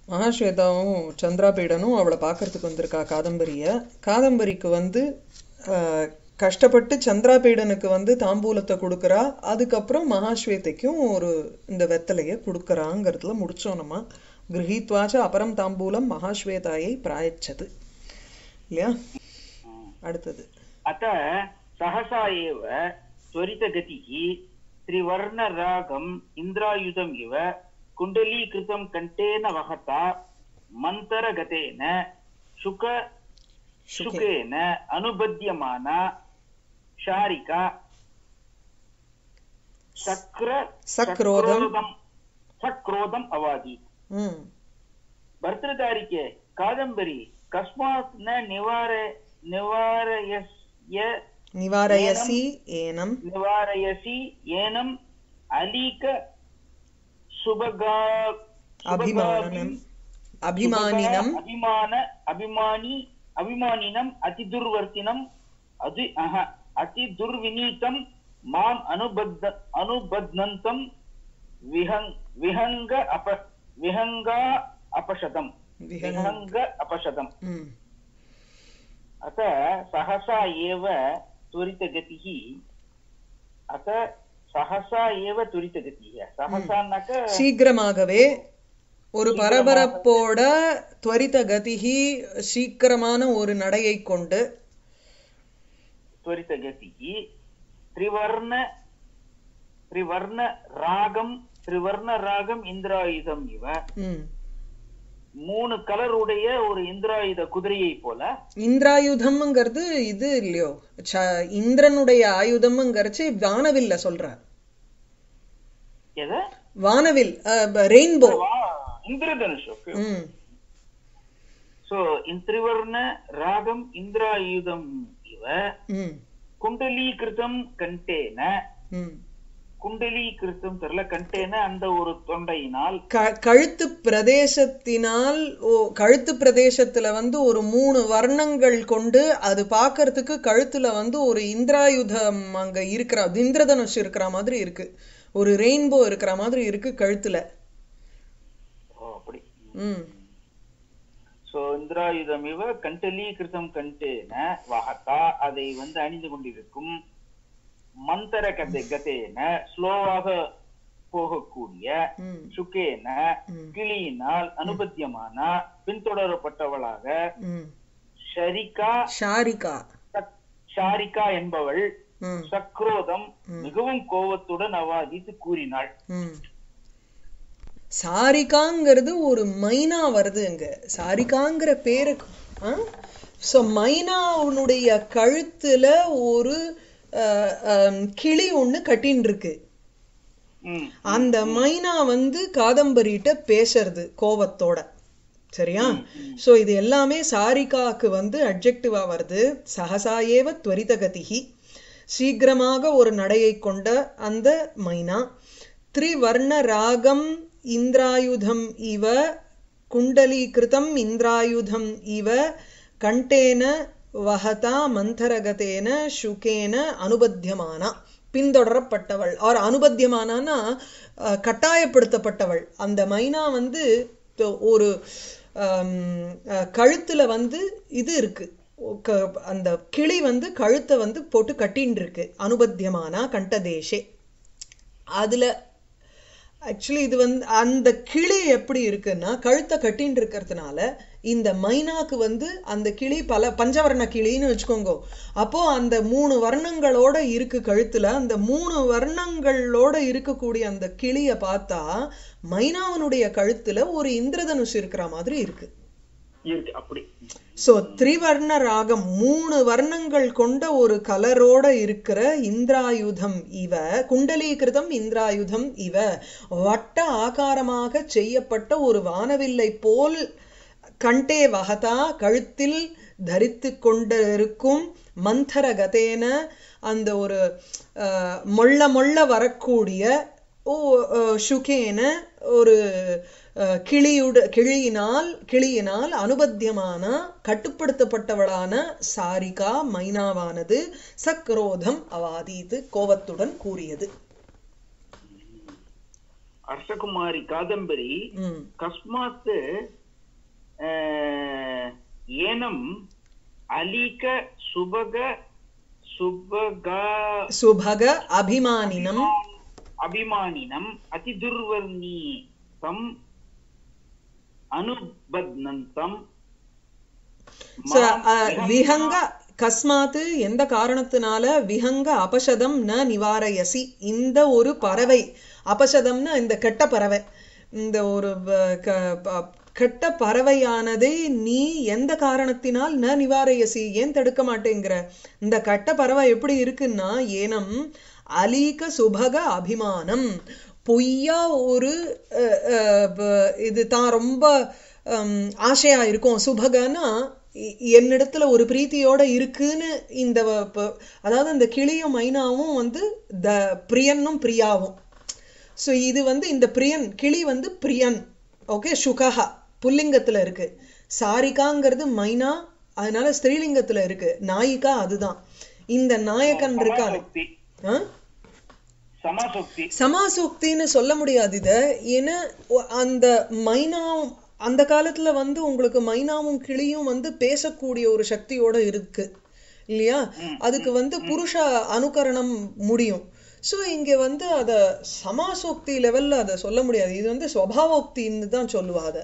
மகாஸ்வேதாவும் சந்திராபீடனும் அவளை பார்க்கறதுக்கு வந்திருக்கா காதம்பரிய காதம்பரிக்கு வந்து ஆஹ், கஷ்டப்பட்டு சந்திராபீடனுக்கு வந்து தாம்பூலத்தை கொடுக்கறா அதுக்கப்புறம் மகாஸ்வேதைக்கும் ஒரு இந்த வெத்தலையை கொடுக்கறாங்கிறதுல முடிச்சோம் நம்ம கிரகீத்வாச்ச அபரம் தாம்பூலம் மகாஸ்வேதாயை பிராயச்சது இல்லையா அடுத்தது अत सहसा एव त्वरितगतिः त्रिवर्णरागम् इन्द्रायुधम् इव कुण्डलीकृतं कण्ठेन वहता मन्तरगतेन शुक शुके शुकेन अनुबध्यमाना शारिका सक्र सक्रोधम् सक्रोधम् सक्रोधम् अवादीत् ம் भर्तृतारिके कादम्बरी कस्मात् न निवार निवारयस्य நிவாரயசி ஏனம் निवारयसि येनम् अलीक सुभगा அபிமானம் அபிமானினம் अभिमान अभिमानी अभिमानिनम् अतिदुर्वर्तिनम् अति अह अतिदुर्विनीतं माम् अनुबद्ध अनुबध्नन्तं विहङ् विहङ्ग अप विहङ्गा अपशतम् விஹங்க विहङ्ग अपशतम् ம் अत सहसा एव त्वरितगतिः अत सहसा एव त्वरितगतिः सहसा न क சீக்கிரமாகவே ஒரு பரபரப்போட துவரித கதிகி சீக்கிரமான ஒரு நடையை கொண்டு त्वरितगतिः त्रिवर्ण त्रिवर्ण रागम् त्रिवर्ण रागम् இந்திராயுதம் இவ ம், மூணு கலர் உடைய ஒரு இந்திராயுத குதிரையை போல இந்திராயுதம்ங்கிறது இது இல்லையோ ச- இந்திரனுடைய ஆயுதம்ங்கிறச்சு வானவில்ல சொல்றார் எது வானவில் ரெயின்போ இந்திரதனுஷ் okay. ம் so in त्रिवर्ण ராகம் இந்திராயுதம் இவ ம் குண்டலீகிருதம் கண்டேன ம் குண்டலீகிருத்தம் தெரியல கண்டேன அந்த ஒரு தொண்டையினால் க- கழுத்து பிரதேசத்தினால் ஓ கழுத்து பிரதேசத்துல வந்து ஒரு மூணு வர்ணங்கள் கொண்டு அது பார்க்கறதுக்கு கழுத்துல வந்து ஒரு இந்திராயுதம் அங்க இருக்கிற இந்திரதனுஷ் இருக்கிற மாதிரி இருக்கு ஒரு ரெயின்போ இருக்கிற மாதிரி இருக்கு கழுத்துல ஓ அப்படி ம் சோ இந்திராயுதம் இவ கண்டலீகிருதம் கண்டேன வகத்தா அதை வந்து அணிந்து கொண்டிருக்கும் மந்தர கதை கதேன ஸ்லோவாக போகக்கூடிய ம் சுகேன ம். கிளியினால் அனுபத்தியமான பின்தொடரப்பட்டவளாக ம் ஷரிகா ஷாரிகா சக்- ஷாரிகா என்பவள் ம் சக்ரோதம் ம். மிகவும் கோபத்துடன் அவாதித்து கூறினாள் ம் சாரிகாங்கிறது ஒரு மைனா வருது அங்க சாரிகாங்கிற பேரு ஸோ மைனாவுடைய கழுத்துல ஒரு அஹ், அஹ், கிளி ஒண்ணு கட்டின்னு இருக்கு ம் அந்த மைனா வந்து காதம்பரிட்ட பேசுறது கோவத்தோட சரியா சோ இது எல்லாமே சாரிகாக்கு வந்து அட்ஜெக்டிவா வருது சகசாயேவ துவரிதகதிகி சீக்கிரமாக ஒரு நடையை கொண்ட அந்த மைனா த்ரிவர்ண ராகம் இந்திராயுதம் இவ குண்டலீகிருதம் இந்திராயுதம் இவ கண்டேன வஹதா மந்தரகதேன சுகேன அனுபத்தியமானா பின்தொடரப்பட்டவள் ஆர் அனுபத்தியமானானா அஹ், கட்டாயப்படுத்தப்பட்டவள் அந்த மைனா வந்து இப்போ ஒரு ஆம், அஹ், கழுத்துல வந்து இது இருக்கு ஒ- க- அந்த கிளி வந்து கழுத்தை வந்து போட்டு கட்டின்னு இருக்கு அனுபத்தியமானா கண்டதேஷே அதுல ஆக்சுவலி இது வந்து அந்த கிளி எப்படி இருக்குன்னா கழுத்தை கட்டின்னு இருக்கிறதுனால இந்த மைனாக்கு வந்து அந்த கிளி பல பஞ்சவர்ண கிளின்னு வச்சுக்கோங்க அப்போ அந்த மூணு வர்ணங்களோட இருக்கு கழுத்துல அந்த மூணு வர்ணங்களோட இருக்கக்கூடிய அந்த கிளிய பார்த்தா மைனாவனுடைய கழுத்துல ஒரு இந்திரதனுஷ் இருக்கிற மாதிரி இருக்கு இருக்கு அப்படி சோ த்ரிவர்ண ராகம் மூணு வர்ணங்கள் கொண்ட ஒரு கலரோட இருக்கிற இந்திராயுதம் இவ குண்டலீகிருதம் இந்திராயுதம் இவ வட்ட ஆகாரமாக செய்யப்பட்ட ஒரு வானவில்லை போல் கண்டே வகதா கழுத்தில் தரித்து கொண்டிருக்கும் மந்தர கதேன அந்த ஒரு அஹ், மொள்ள மொள்ள வரக்கூடிய ஓ அஹ், சுகேன ஒரு அஹ், கிளியுட கிளியினால் கிளியினால் அனுபத்தியமான கட்டுப்படுத்தப்பட்டவளான சாரிகா மைனாவானது சக்ரோதம் அவாதீது கோபத்துடன் கூறியது அர்ஷகுமாரி காதம்பரி ம் கஸ்மாத் அஹ், ஏனம் அலிக சுபக சுபகா சுபக அபிமானினம் அபிமானினம் அதிதுர்வர்ணீ தம் அனுபத்னந்தம் So, அஹ், விஹங்க கஸ்மாத்து எந்த காரணத்தினால விஹங்க அபசதம் ந நிவாரயசி இந்த ஒரு பறவை அபசதம்னா இந்த கெட்ட பறவை இந்த ஒரு வ- க- ப- கெட்ட பறவையானதை நீ எந்த காரணத்தினால் ந நிவாரயசி ஏன் தடுக்க மாட்டேங்கிற இந்த கெட்ட பறவை எப்படி இருக்குன்னா ஏனம் அலீக சுபக அபிமானம் பொய்யா ஒரு அஹ், அஹ், ப- இது தான் ரொம்ப ஹம், ஆசையா இருக்கும் சுபகனா இ- என்னிடத்துல ஒரு பிரீத்தியோட இருக்குன்னு இந்த வ- ப- அதாவது இந்த கிளியும் மைனாவும் வந்து த பிரியனும் பிரியாவும் ஸோ இது வந்து இந்த பிரியன் கிளி வந்து பிரியன் ஓகே சுகஹா புல்லிங்கத்துல இருக்கு சாரிகாங்கிறது மைனா அதனால ஸ்திரீலிங்கத்துல இருக்கு நாயிகா அதுதான் இந்த நாயகன் இருக்கானே சமாசோக்தி ஆ? சமாசோக்தி சமாசோக்தின்னு சொல்ல முடியாது இத ஏன்னா ஒ- அந்த மைனாவும் அந்த காலத்துல வந்து உங்களுக்கு மைனாவும் கிளியும் வந்து பேசக்கூடிய ஒரு சக்தியோட இருக்கு இல்லையா அதுக்கு வந்து புருஷ அனுகரணம் முடியும் சோ இங்க வந்து அத சமாசோக்தி லெவல்ல அத சொல்ல முடியாது இது வந்து ஸ்வபாவோக்தின்னு தான் சொல்லுவா அத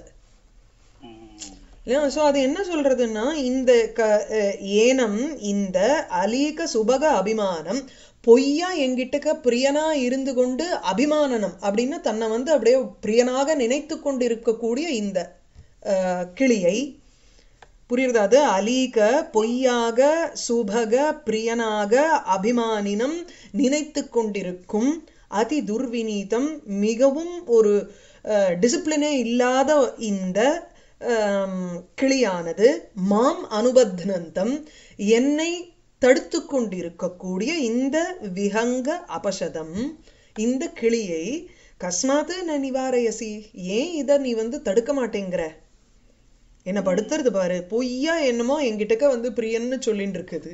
இல்லையா ஸோ அது என்ன சொல்றதுன்னா இந்த க அஹ் ஏனம் இந்த அலீக சுபக அபிமானம் பொய்யா என்கிட்டக்க பிரியனா இருந்து கொண்டு அபிமானனம் அப்படின்னு தன்னை வந்து அப்படியே பிரியனாக நினைத்து கொண்டு இருக்கக்கூடிய இந்த அஹ், கிளியை புரியுறதா அது அலீக பொய்யாக சுபக பிரியனாக அபிமானினம் நினைத்து கொண்டிருக்கும் அதி துர்வினீதம் மிகவும் ஒரு டிசிப்ளினே இல்லாத இந்த ஆம், கிளியானது மாம் அனுபத்னந்தம் என்னை தடுத்து கொண்டிருக்கக்கூடிய இந்த விஹங்க அபசதம் இந்த கிளியை கஸ்மாத்து ந நிவாரயசி ஏன் இத நீ வந்து தடுக்க மாட்டேங்கிற என்ன படுத்துறது பாரு பொய்யா என்னமோ என்கிட்டக்க வந்து பிரியன்னு சொல்லிட்டு இருக்குது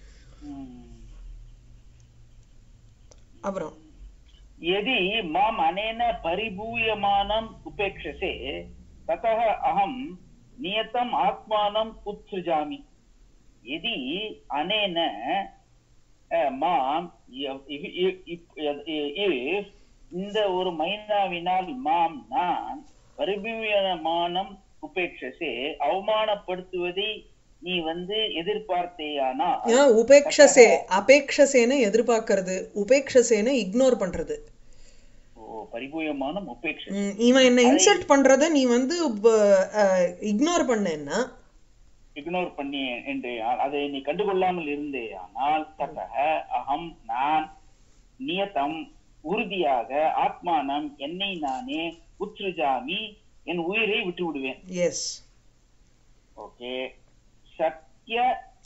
அப்புறம் यदि माम् अनेन परिभूयमानम् उपेक्षसे ततः अहं नियतम् आत्मानम् उत्सृजामि यदि अनेन अ, மாம் if- if- if- if இந்த ஒரு மைனாவினால் மாம் நான் பரிபூயமானம் உபேட்சசே அவமானப்படுத்துவதை நீ வந்து எதிர்பார்த்தேயானால் ஏன் உபேக்ஷசே அபேக்ஷசேன எதிர்பார்க்கறது உபேக்ஷசேன இக்னோர் பண்றது ஓ பரிபூயமானம் உபேட்ச ம், இவன் என்ன இன்சல்ட் பண்றத நீ வந்து இக்னோர் பண்ணேன்னா இக்னோர் பண்ணி என்று அதை நீ கண்டுகொள்ளாமல் இருந்தே ஆனால் தத்தக அகம் நான் நியதம் உறுதியாக ஆத்மானம் என்னை நானே உத்ருஜாமி என் உயிரை விட்டு விடுவேன் எஸ் ஓகே சத்ய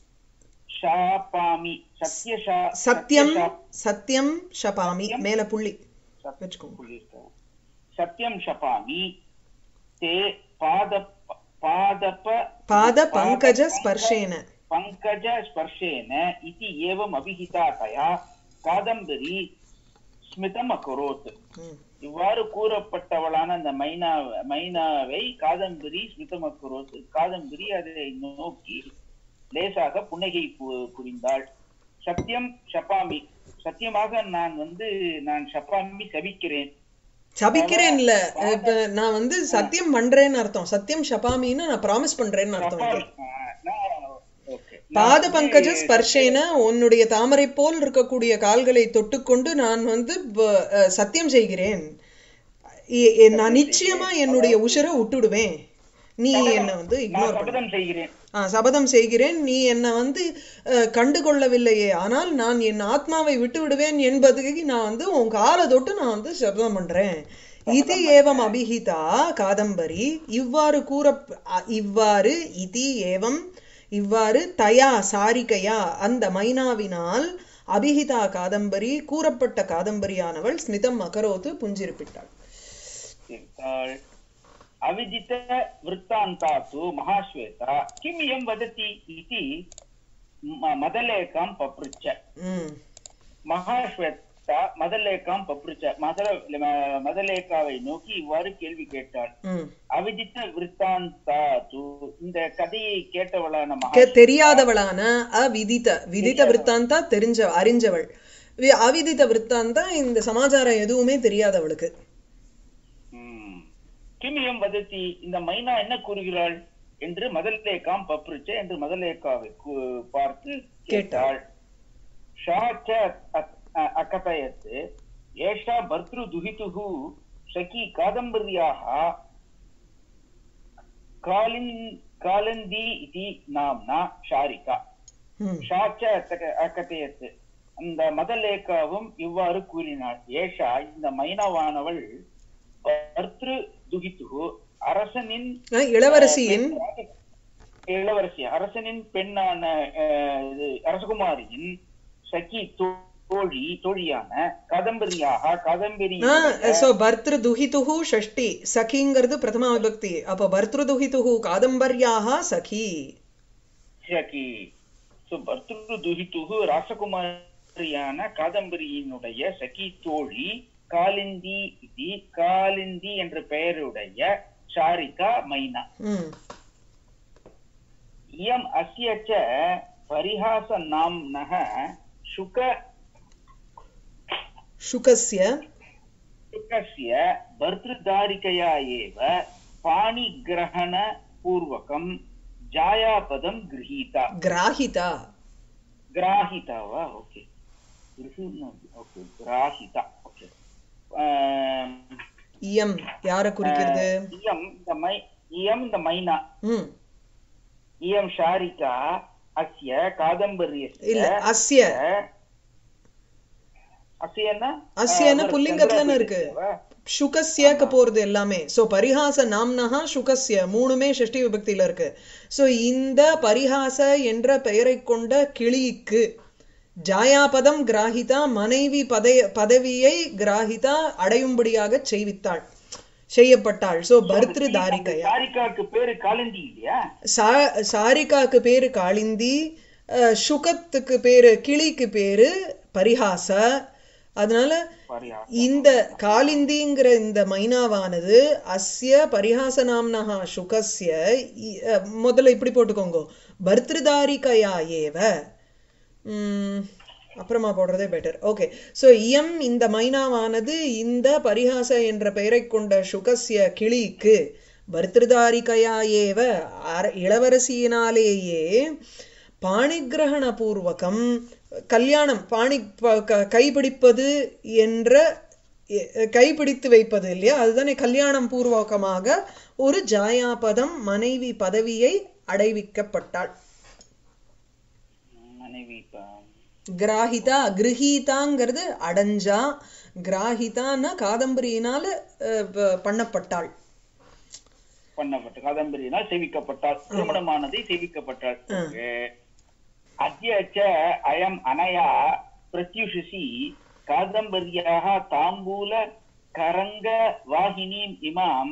ஷாபாமி சத்ய ஷா- சத்தியம் சத்ய சத்தியம் ஷபாமி மேல புள்ளி ஷா- வச்சுக்கோங்க சொல்லியிருக்காரு. சத்யம் ஷபாமி தே பாத பாதப பாத பங்கஜ ஸ்பர்ஷேன பங்கஜ ஸ்பர்ஷேன இதி ஏவம் அபிஹிதா தயா காதம்பரி ஸ்மிதம் அகரோத் ம். இவ்வாறு கூறப்பட்டவளான அந்த மைனா மைனாவை காதம்பரி ஸ்மிதம் அகரோத் காதம்பரி அதை நோக்கி லேசாக புன்னகை பு- புரிந்தாள் சத்தியம் ஷபாமி சத்தியமாக நான் வந்து நான் ஷபாமி சபிக்கிறேன் சபிக்கிறேன்ல இப்ப நான் வந்து சத்தியம் பண்றேன்னு அர்த்தம் சத்தியம் ஷபாமின்னு நான் ப்ராமிஸ் பண்றேன்னு அர்த்தம் இங்க. ஆஹ் நான் ஓகே பாத பங்கஜ ஸ்பர்ஷேன உன்னுடைய தாமரை போல் இருக்கக்கூடிய கால்களை தொட்டுக்கொண்டு நான் வந்து ப- அஹ், சத்தியம் செய்கிறேன் எ- எ- நான் நிச்சயமா என்னுடைய உசுரை விட்டுடுவேன் நீ என்ன வந்து நான் இக்னோர் பண்ண சபதம் செய்கிறேன் ஆ, சபதம் செய்கிறேன் நீ என்னை வந்து அஹ், கண்டு கொள்ளவில்லையே ஆனால் நான் என் ஆத்மாவை விட்டு விடுவேன் என்பதுக்கு நான் வந்து உன் காலை தொட்டு நான் வந்து சபதம் பண்றேன் இது ஏவம் அபிஹிதா காதம்பரி இவ்வாறு கூற அ- இவ்வாறு இது ஏவம் இவ்வாறு தயா சாரிகையா அந்த மைனாவினால் அபிஹிதா காதம்பரி கூறப்பட்ட காதம்பரியானவள் ஸ்மிதம் அகரோத்து புஞ்சிருப்பிட்டாள் இருந்தாள் அவிஜித விற்த்தாந்தாத்து மகாஸ்வேதா கிம் இயம் வததி இதி ம- மதலேகாம் பப்ருச்ச ம் மகாஸ்வேத் தா மதலேக்காம் பப்ருச்ச மதல ம- மதலேக்காவை நோக்கி இவ்வாறு கேள்வி கேட்டாள் ம் அவிதித்த விற்த்தாந்தா து இந்த கதையை கேட்டவளான மகா கே- தெரியாதவளான அவிதித விதித விற்த்தாந்தா தெரிஞ்ச அறிஞ்சவள் வி- அவிதித விற்த்தாந்தா இந்த சமாச்சாரம் எதுவுமே தெரியாதவளுக்கு ம். கிமியம் வதத்தி இந்த மைனா என்ன கூறுகிறாள் என்று மதலேக்காம் பப்ருச்ச என்று மதலேக்காவை கூ- பார்த்து கேட்டாள் ஷா ச அ- அ- அகதயத் ஏஷா பர்த்ரு துஹிதுஹு சகி காதம்பர்யாः காலின் காலந்தி இதி நாம்னா ஷாரிகா ம் ஷாச்ச அத்தக- அகதயத் அந்த மதலேகாவும் இவ்வாறு கூறினாள் ஏஷா இந்த மைனவானவள் பர்த்ரு துகித்துகு அரசனின் அஹ் இளவரசியின் இளவரசி அரசனின் பெண்ணான அஹ், இது அரசகுமாரியின் சகி தோ- தோழி தோழியான கதம்பரியாக கதம்பரி சோ பர்திரு துஹிதுஹு ஷஷ்டி சகிங்கிறது பிரதம விபக்தி அப்ப பர்திரு துஹிதுஹு காதம்பர்யாக சகி சகி சோ பர்த்ரு துஹித்துகு ராசகுமாரியான காதம்பரியினுடைய சகி தோழி காலிந்தி இது காலிந்தி என்ற பெயருடைய சாரிகா மைனா ம் इयम् अस्य च परिहासनाम्नः शुक शुकस्य शुकस्य भर्तृदारिकया एव पाणिग्रहणपूर्वकं जायापदं गृहीता கிராஹிதா ग्राहिता वा ओके ओके ग्राहिता ओके இயம் யார குறிக்கிறது इयं द मै इयं द मैना ம் इयं शारिका अस्य कादम्बर्यस्य இல்ல அஸ்ய அசியன்னா அஸ்யன்னா புல்லிங்கத்துலன்னு இருக்கு. சுகஸ்யக்கு போறது எல்லாமே சோ பரிஹாச நாம்னஹா சுகஸ்ய மூணுமே ஷஷ்டி விபக்தியில இருக்கு சோ இந்த பரிஹாச என்ற பெயரை கொண்ட கிளிக்கு ஜாயாபதம் கிராஹிதா மனைவி பதய பதவியை கிராஹிதா அடையும்படியாக செய்வித்தாள் செய்யப்பட்டாள் சோ பர்திரு தாரிகையா தாரிகாக்கு பேரு காலந்தி இல்லையா சா சாரிகாக்கு பேரு காளிந்தி அஹ், சுகத்துக்கு பேரு கிளிக்கு பேரு பரிஹாச அதனால பரியா இந்த காலிந்திங்கிற இந்த மைனாவானது அஸ்ய பரிஹாசநாம்னஹா சுகஸ்ய இ- அஹ், முதல்ல இப்படி போட்டுக்கோங்க பர்திருதாரிகையா ஏவ உம், அப்புறமா போடுறதே பெட்டர் ஓகே சோ இயம் இந்த மைனாவானது இந்த பரிஹாச என்ற பெயரை கொண்ட சுகஸ்ய கிளிக்கு பர்திருதாரிகையா ஏவ அர- இளவரசியினாலேயே பாணிகிரகண பூர்வகம் கல்யாணம் பாணி ப- க- கைப்பிடிப்பது என்ற எ- கைப்பிடித்து வைப்பது இல்லையா அதுதானே கல்யாணம் பூர்வகமாக ஒரு ஜாயாபதம் மனைவி பதவியை அடைவிக்கப்பட்டாள் மனைவி இப்ப கிராஹிதா கிரஹீதாங்கிறது அடைஞ்சா கிராஹிதான்னா காதம்பரியினால அஹ், ப- பண்ணப்பட்டாள் பண்ணப்பட்ட காதம்பரியினால் சேவிக்கப்பட்டாள் திருமணமானதை சேவிக்கப்பட்டாள் அத்ய ச அயம் அனயா பிரத்யுஷசி காதம்பர்யாः தாம்பூல கரங்க வாகினீம் இமாம்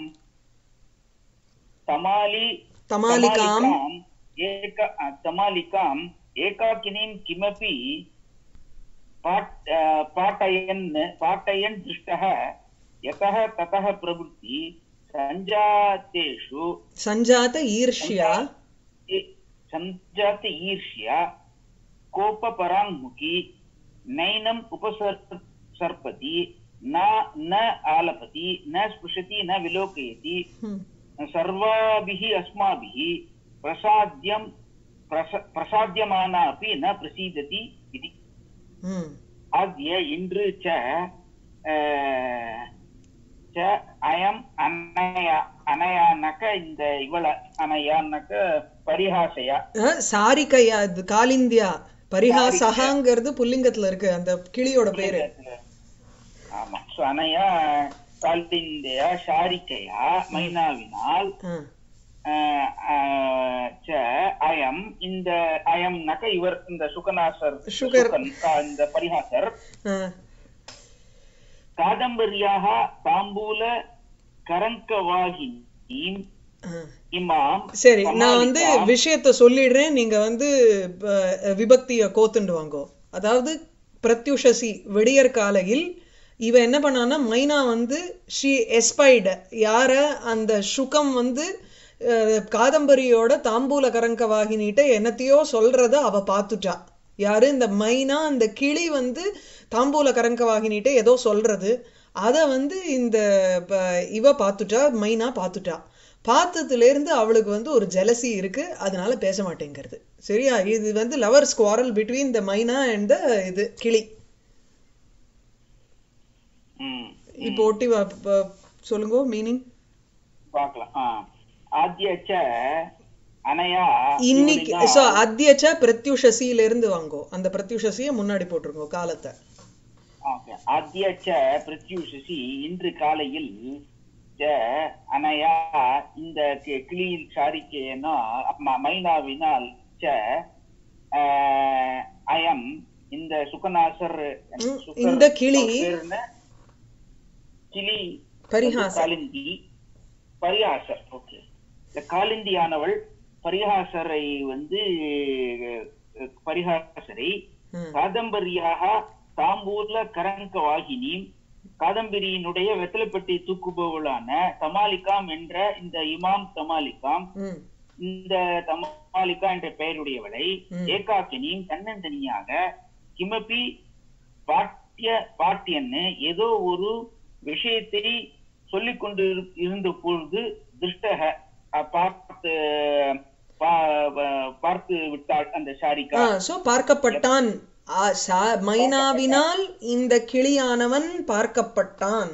தமாலி தமாலிகாம் तमालिकाम् एक तमालिकाम् एकाकिनीं किमपि पाठ पाठयन् पाठयन् दृष्टः यतः ततः प्रवृत्ति सञ्जातेषु சஞ்சாத ஈர்ஷ்யா ए- सञ्जात ईर्ष्या कोपपराङ्मुखी नैनम् उपसर् सर्पति न न आलपति न स्पृशति न विलोकयति ம். सर्वाभिः अस्माभिः प्रसाद्यं प्रस प्रसाद्यमाना अपि न प्रसीदति इति ம். अद्य इन्द्र च अ, च अयम् अनया अनयानक இந்த இவள அனயானக்க பரிஹாசையா அஹ், சாரிகையா இது காலிந்தியா பரிஹாசகாங்கிறது புல்லிங்கத்துல இருக்கு அந்த கிளியோட பேரு ஆமா சோ அனயா காலிந்தையா ஷாரிக்கையா மைனாவினால் அஹ், அஹ், அஹ், ச அயம் இந்த அயம்னாக்க இவர் இந்த சுகநாசர் சுகர். சுகன், கா- இந்த பரிஹாசர் அஹ். காதம்பரியாக தாம்பூல கரங்கவாகினீம் அஹ். இமாம் சரி நான் வந்து சமாளிகா- விஷயத்த சொல்லிடுறேன் நீங்க வந்து ப- விபக்திய கோத்துண்டு வாங்கோ அதாவது பிரத்யுஷசி விடியற் காலையில் இவ என்ன பண்ணான்னா மைனா வந்து ஷி எஸ்பைடு யார அந்த சுகம் வந்து அஹ், காதம்பரியோட தாம்பூல கரங்க வாகினிட்ட என்னத்தையோ சொல்றத அவ பார்த்துட்டா யாரு இந்த மைனா அந்த கிளி வந்து தாம்பூல கரங்க வாகினிட்ட ஏதோ சொல்றது அத வந்து இந்த ப- இவ பார்த்துட்டா மைனா பார்த்துட்டா பார்த்ததுல இருந்து அவளுக்கு வந்து ஒரு ஜெலசி இருக்கு அதனால பேச மாட்டேங்கிறது சரியா இது வந்து லவர் ஸ்குவாரல் பிட்வீன் த மைனா அண்ட் த இது கிளி ம் இப்போ ஒட்டி வா- ப- சொல்லுங்க மீனிங் பார்க்கலாம் ஆ ஆத்யச்ச அனயா இன்னைக்கு இவனினா- சோ அத்தியச்ச பிரத்யுஷசியில இருந்து வாங்கோ அந்த பிரத்யுஷசிய முன்னாடி போட்டுருங்க காலத்தை ஓகே அத்தியச்ச பிரத்யூஷசி இன்று காலையில் ச அனயா இந்த கி- கிளியின் சாரிக்கையனா ம- மைனாவினால் ச ஆஹ், அயம் இந்த சுகநாசர் ம், சுகர் இந்த கிளி அவர் பேர் என்ன? கிளி பரிஹாச காலிந்தி பரிஹாசர் ஓகே இந்த காலிந்தியானவள் பரிஹாசரை வந்து அஹ், பரிஹாசரை ம், காதம்பரியாக தாம்பூர்ல கரங்க வாகினி காதம்பரியினுடைய வெத்தலைப்பட்டி தூக்குபவளான தமாலிகாம் என்ற இந்த இமாம் தமாலிகாம் ம், இந்த தமாலிகா என்ற பெயருடையவளை ம். ஏகாக்கினியும் தன்னந்தனியாக கிமபி பாட்டிய பாட்டியன்னு ஏதோ ஒரு விஷயத்தை சொல்லிக் கொண்டு இரு- இருந்த பொழுது திருஷ்டக அஹ், பார்த்து பா- பா- பார்த்து விட்டாள் அந்த சாரிகா ஆ சோ பார்க்கப்பட்டான் ஆ, சா- மைனாவினால் இந்த கிளியானவன் பார்க்கப்பட்டான்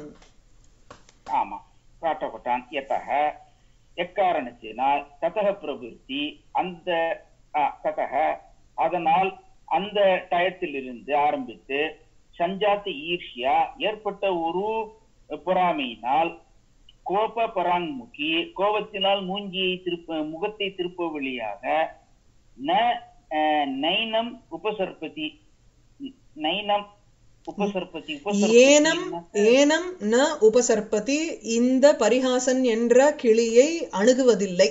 ஆமா காட்டப்பட்டான் எத்தக எக்காரணத்தினால் ததக பிரவிற்த்தி அந்த ஆ, ததக அதனால் அந்த டயத்திலிருந்து ஆரம்பித்து சஞ்சாத்த ஈர்ஷ்யா ஏற்பட்ட ஒரு பொறாமையினால் கோப பராங்முகி கோபத்தினால் மூஞ்சியை திருப்ப முகத்தை திருப்ப வழியாக ந அஹ், நைனம் உபசர்பதி நைனம் உபசர்பதி ஏனம் உபசர்பதி ஏனம் ந உபசர்பதி இந்த பரிஹாசன் என்ற கிளியை அணுகுவதில்லை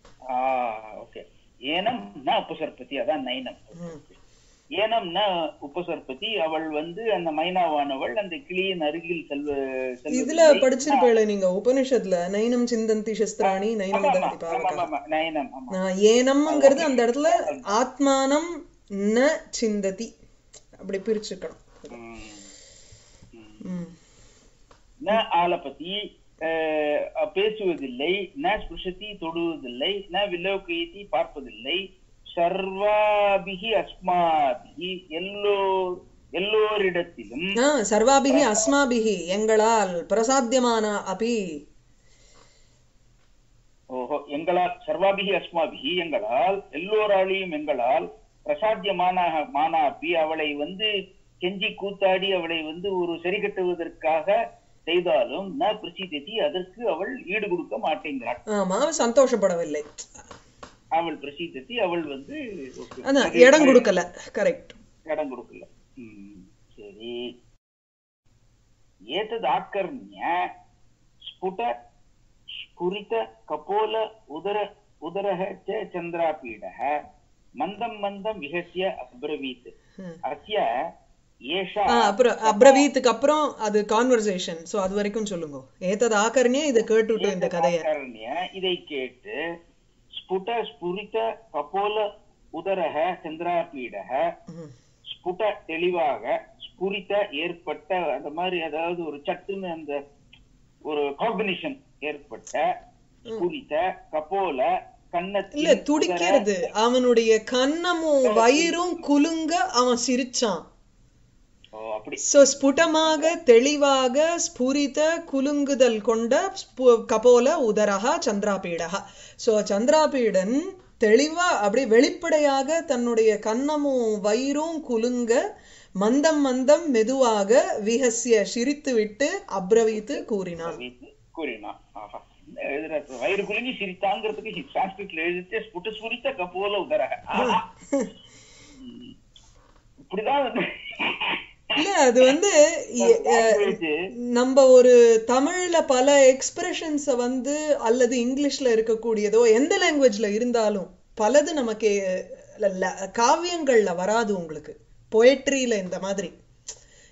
ஓகே ஏனம் ந உபசர்பதி அதான் நைனம் ம். ஏனம் ந உபசர்பதி அவள் வந்து அந்த மைனாவானவள் அந்த கிளியின் அருகில் செல்வ இதுல செல்வதில்லை. படிச்சிருப்பேள நீங்க உபனிஷத்ல நைனம் சிந்தந்தி சஸ்திராணி நைனம் ஆமா, தந்தி ஆமா, பாவகா ஆமா, நயனம் ஆமா ஆ, ஏனம்ங்கிறது அந்த இடத்துல ஆத்மானம் ந சிந்ததி அப்படி பிரிச்சுக்கணும் ம். ம். ம். ந ஆலபதி அஹ், பேசுவதில்லை ந ஸ்பிருஷதி தொடுவதில்லை ந விலோகயதி பார்ப்பதில்லை சர்வாபிகி அஸ்மாபிகி எல்லோ எல்லோரிடத்திலும் ஆ, சர்வாபிகி அஸ்மாபிகி எங்களால் பிரசாத்தியமான அபி ஓஹோ எங்களால் சர்வாபிகி அஸ்மாபிகி எங்களால் எல்லோராலையும் எங்களால் பிரசாத்தியமான மானாப்பி அவளை வந்து கெஞ்சி கூத்தாடி அவளை வந்து ஒரு சரி கட்டுவதற்காக செய்தாலும் ந பிரசித்தி அதற்கு அவள் ஈடு கொடுக்க மாட்டேங்கிறாள் ஆமா அவன் சந்தோஷப்படவில்லை அவள் பிரசித்தி அவள் வந்து okay, அதான் சரி, இடம் கொடுக்கல கரெக்ட் இடம் கொடுக்கல ம், சரி ஏதது ஆக்கர்ணிய ஸ்புட ஸ்புரித கபோல உதர உதரः च चन्द्रापीडः मन्दं मन्दं विहस्य अब्रवीत् अस्य एषा அப்புறம் அப்ரவீத்துக்கு அப்புறம் அது கான்வர்சேஷன் சோ அது வரைக்கும் சொல்லுங்க ஏத்தது ஆக்கர்ணியே இதை கேட்டுட்டு இந்த கதைய ஆக்கர்ணிய இதை கேட்டு ஸ்புட ஸ்புரித கபோல உதரः चन्द्रापीडः ம். ஸ்புட தெளிவாக ஸ்புரித்த ஏற்பட்ட அந்த மாதிரி அதாவது ஒரு சட்டுன்னு அந்த ஒரு காம்பினேஷன் ஏற்பட்ட ஸ்புரித்த கபோல இல்ல கன்னத்தில் துடிக்கிறது அவனுடைய கன்னமும் வயிறும் குலுங்க அவன் சிரிச்சான் ஓ, அப்படி சோ ஸ்புடமாக தெளிவாக ஸ்புரித குலுங்குதல் கொண்ட ஸ்பு- கபோல உதரஹா சந்திராபீடஹா சோ சந்திராபீடன் தெளிவா அப்படி வெளிப்படையாக தன்னுடைய கன்னமும் வயிறும் குலுங்க மந்தம் மந்தம் மெதுவாக விஹசிய சிரித்து விட்டு அப்ரவீத்து கூறினான் வைத்து கூறினான் ஆஹா என்ன எழுதுற வயிறு குலுங்கி சிரித்தாங்கிறதுக்கு சான்ஸ்கிரிட்ல எழுதிட்டு ஸ்புட்ட ஸ்புரித்த கபோல உதரக ஆஹா. ம். இப்படிதான் வந்து இல்ல அது வந்து எ- அஹ், language நம்ம ஒரு தமிழ்ல பல எக்ஸ்பிரஷன்ஸ வந்து அல்லது இங்கிலீஷ்ல இருக்கக்கூடியதோ எந்த லாங்குவேஜ்ல இருந்தாலும் பலது நமக்கு ல- ல- காவியங்கள்ல வராது உங்களுக்கு பொயட்ரியில இந்த மாதிரி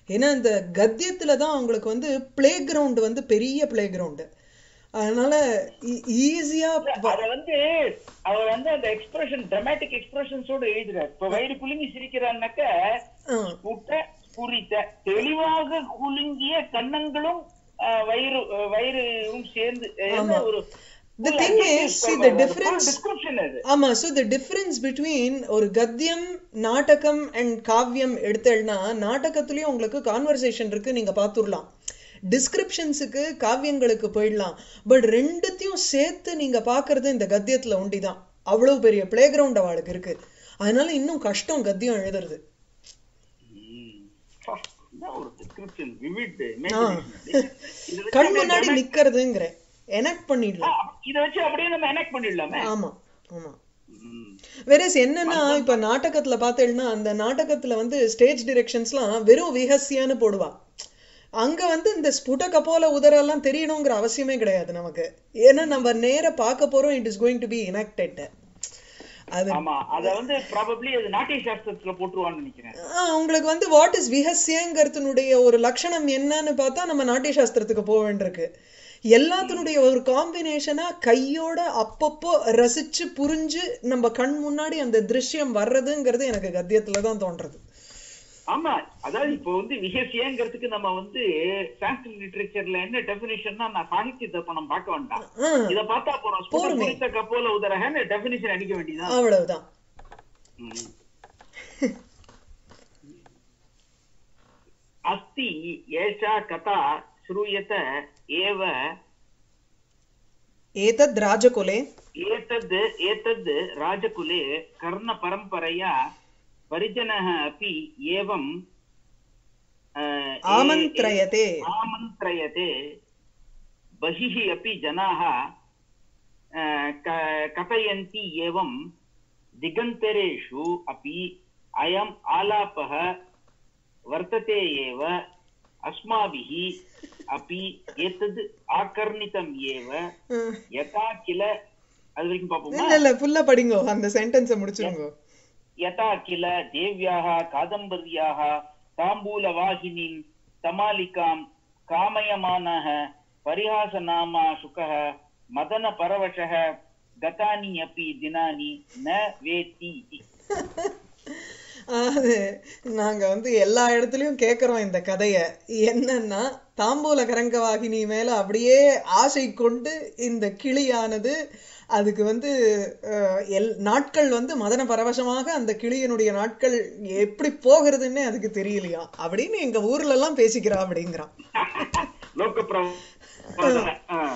ஏன்னா இந்த கத்தியத்துல தான் அவங்களுக்கு வந்து பிளே கிரவுண்ட் வந்து பெரிய பிளே கிரவுண்டு அதனால ஈஸியா அத வந்து அவர் வந்து அந்த எக்ஸ்பிரஷன் டிராமாட்டிக் எக்ஸ்பிரஷன்ஸோட எழுதுறாரு இப்ப வயிறு குலுங்கி சிரிக்கிறான்னாக்க புட்ட குறித்த தெளிவாக குலுங்கிய கன்னங்களும் அஹ், வயிறு அஹ், வயிறும் சேர்ந்து அஹ், என்ன ஒரு The thing is, see, the difference- description அது ஆமா ஸோ த டிஃபரன்ஸ் பிட்வீன் ஒரு கத்தியம் நாடகம் அண்ட் காவியம் எடுத்தேன்னா நாடகத்துலயும் உங்களுக்கு கான்வர்சேஷன் இருக்கு நீங்க பார்த்துடலாம் டிஸ்கிரிப்ஷன்ஸுக்கு காவியங்களுக்கு போயிடலாம் பட் ரெண்டுத்தையும் சேர்த்து நீங்க பார்க்கறது இந்த கத்தியத்துல ஒண்டிதான் அவ்வளவு பெரிய பிளே கிரவுண்ட் அவளுக்கு இருக்கு அதனால இன்னும் கஷ்டம் கத்தியம் எழுதுறது ம். பா, என்ன ஒரு டிஸ்கிரிப்ஷன் விவிட் கண் முன்னாடி நிக்கிறதுங்கிற எனக்ட் பண்ணிடலாம் இத வச்சு அப்படியே நம்ம எனெக்ட் பண்ணிடலாமே ஆமா ஆமா ம். வெரஸ் என்னன்னா இப்ப நாடகத்துல பார்த்தேன்னா அந்த நாடகத்துல வந்து ஸ்டேஜ் டிரெக்ஷன்ஸ்லாம் வெறும் விஹஸ்யான்னு போடுவா அங்க வந்து இந்த ஸ்புட கபோல உதரெல்லாம் தெரியணுங்கிற அவசியமே கிடையாது நமக்கு ஏன்னா நம்ம நேர பார்க்க போறோம் it is going to be enacted அது ஆமா அத வந்து ப்ராபப்ளி அது நாட்டிய சாஸ்திரத்துல போட்டுருவான்னு நினைக்கிறேன் ஆ, உங்களுக்கு வந்து வாட் இஸ் விஹஸ்யங்கிறதுனுடைய ஒரு லட்சணம் என்னன்னு பார்த்தா நம்ம நாட்டிய சாஸ்திரத்துக்கு போக வேண்டியிருக்கு எல்லாத்தினுடைய ஒரு காம்பினேஷனா கையோட அப்பப்போ ரசிச்சு புரிஞ்சு நம்ம கண் முன்னாடி அந்த திருஷ்யம் வர்றதுங்கிறது எனக்கு கத்தியத்துல தான் தோன்றது ஆமா அதாவது இப்போ வந்து விஹசியங்கிறதுக்கு நம்ம வந்து சான்ஸ்கிரிட் லிட்டரேச்சர்ல என்ன டெபினிஷன்னா நான் சாகித்ய தர்ப்பணம் பார்க்க வேண்டாம் ஆ, இத பார்த்தா போறோம் ஸ்புட குறித்த கப்போல உதரகன்னு டெபினிஷன் அடிக்க வேண்டியதான் அவ்வளவுதான் ம். अस्ति एषा कथा श्रूयत एव ஏதத் ராஜகுலே एतद् एतद् राजकुले कर्णपरम्परया परिजनः अपि एवं अ, ए- ஆமந்திரயதே आमन्त्रयते बहिः अपि जनाः अ, क- कथयन्ति एवं दिगन्तरेषु अपि अयम् आलापः वर्तते एव अस्माभिः अपि एतद् आकर्णितम् एव ம். यथा किल அது வரைக்கும் பார்ப்போமா இல்ல இல்ல ஃபுல்லா படிங்கோ அந்த சென்டென்ஸை முடிச்சிருங்க यथा किल देव्याः कादम्बर्याः ताम्बूलवाहिनीं तमालिकां कामयमानः परिहासनामा शुकः मदनपरवशः गतानि अपि दिनानि न वेत्ति इति அது நாங்க வந்து எல்லா இடத்துலயும் கேக்குறோம் இந்த கதைய என்னன்னா தாம்பூல கரங்கவாகினி மேல அப்படியே ஆசை கொண்டு இந்த கிளியானது அதுக்கு வந்து அஹ், எல் நாட்கள் வந்து மதன பரவசமாக அந்த கிளியினுடைய நாட்கள் எப்படி போகிறதுன்னே அதுக்கு தெரியலையா அப்படின்னு எங்க ஊர்ல எல்லாம் பேசிக்கிறா அப்படிங்கிறான் लोकप्रवादः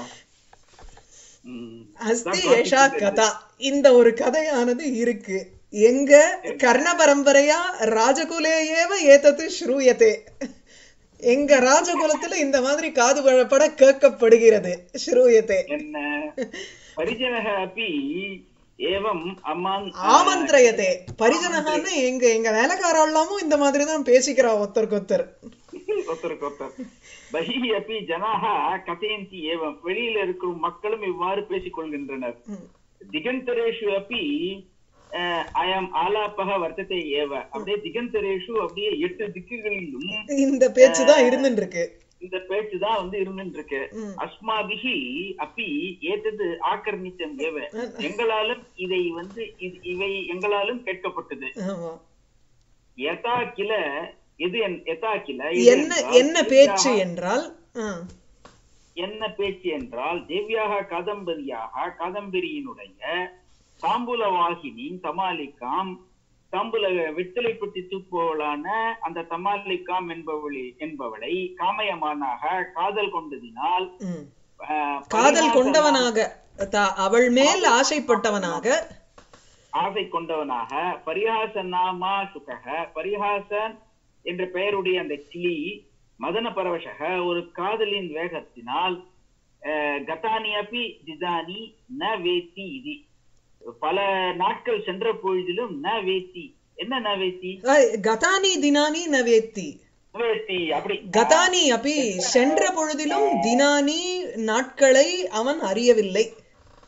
ம். அஸ்தி ஏஷா கதா இந்த ஒரு கதையானது இருக்கு எங்க கர்ண பரம்பரையா ராஜகுலே ஏவ ஏதத்து ஸ்ரூயதே எங்க ராஜகுலத்துல இந்த மாதிரி காது பழப்பட கேட்கப்படுகிறது ஸ்ரூயதே என்ன परिजनः अपि एवम् अमान् ஆமந்திரயதே பரிஜனகான்னு எங்க எங்க வேலைக்காரெல்லாமும் இந்த மாதிரி தான் பேசிக்கிறா ஒருத்தருக்கு ஒருத்தர் ஒருத்தருக்கொருத்தர் பஹி அப்பி ஜனாக கதையந்தி ஏவம் வெளியில இருக்கும் மக்களும் இவ்வாறு பேசிக் கொள்கின்றனர் ம். திகந்தரேஷு அப்பி அஹ், அயம் ஆலாப்பக வர்த்தத்தை ஏவ அப்படியே திகந்தரேஷு அப்படியே எட்டு திக்குகளிலும் இந்த பேச்சு தான் இருந்துட்டு இருக்கு இந்த பேச்சு தான் வந்து இருந்துட்டு இருக்கு ம். அஸ்மாபிகி அப்பி ஏத்தது ஆக்கிரமித்தம் ஏவ எங்களாலும் இதை வந்து இது- இவை எங்களாலும் கேட்கப்பட்டது ஆமா யதா கில எது என்- யதா கில இது என்ன என்றால் என்ன பேச்சு என்றால் ஆ, என்ன பேச்சு என்றால் தேவியாக காதம்பரியாக காதம்பரியினுடைய தாம்பூல வாகினி தமாலிகாம் தாம்பூல வெத்தலை பற்றி தூக்குபவளான அந்த தமாலிகாம் என்பவளை என்பவளை காமயமானாக காதல் கொண்டதினால் ம். ஆஹ், காதல் பரிகாச கொண்டவனாக தா- அவள் மேல் ஆசைப்பட்டவனாக ஆசை கொண்டவனாக பரிகாச நாமா சுகக பரிகாசன் என்ற பெயருடைய அந்த கிளி மதன பரவசக ஒரு காதலின் வேகத்தினால் அஹ், கதானி அப்பி திதானி ந வேத்தி இது பல நாட்கள் சென்ற பொழுதிலும் ந வேத்தி என்ன ந வேத்தி அஹ், கதானி தினானி நவேத்தி வேத்தி அப்படி கதானி அப்படி சென்ற பொழுதிலும் தினானி நாட்களை அவன் அறியவில்லை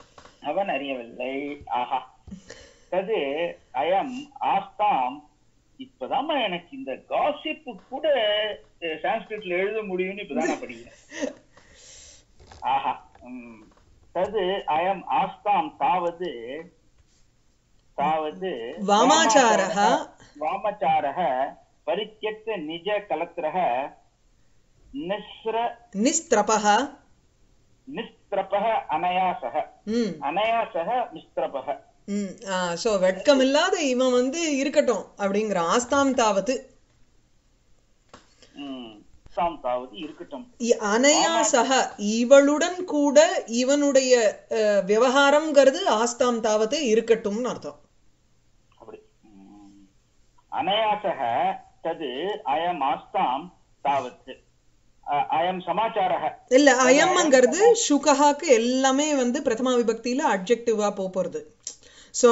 அவன் அறியவில்லை ஆஹா தது அயம் ஆஸ்தாம் இப்பதாம்மா எனக்கு இந்த காசிப்பு கூட சான்ஸ்கிரிட்ல எழுத முடியும்னு இப்பதான் நான் படிக்கிறேன் ஆஹா உம். தது அயம் ஆஸ்தாம் தாவது தாவது வாமாச்சாரः வாமச்சாரः பரிत्यक्ತ நிஜ கலத்திரः நிஸ்ர நிஸ்திரபः நிஸ்திரபः அனயாசः ம் அனயாசः நிஸ்திரபः ம் ஸோ வெட்கமில்லாத இவன் வந்து இருக்கட்டும் அப்படிங்கிற ஆஸ்தாம் தாவத்து உம் சாம் தாவது இருக்கட்டும் இ- அனயா சக இவளுடன் கூட இவனுடைய அஹ், விவகாரம்ங்கிறது ஆஸ்தாம் தாவத்து இருக்கட்டும்னு அர்த்தம் அப்படி உம். அனயாசः தது அயம் ஆஸ்தாம் தாவத் அ- அயம் சமாச்சாரः இல்ல அயம்ங்கிறது சுகஹாக்கு எல்லாமே வந்து பிரதமா விபக்தியில அட்ஜெக்டிவா போறது ஸோ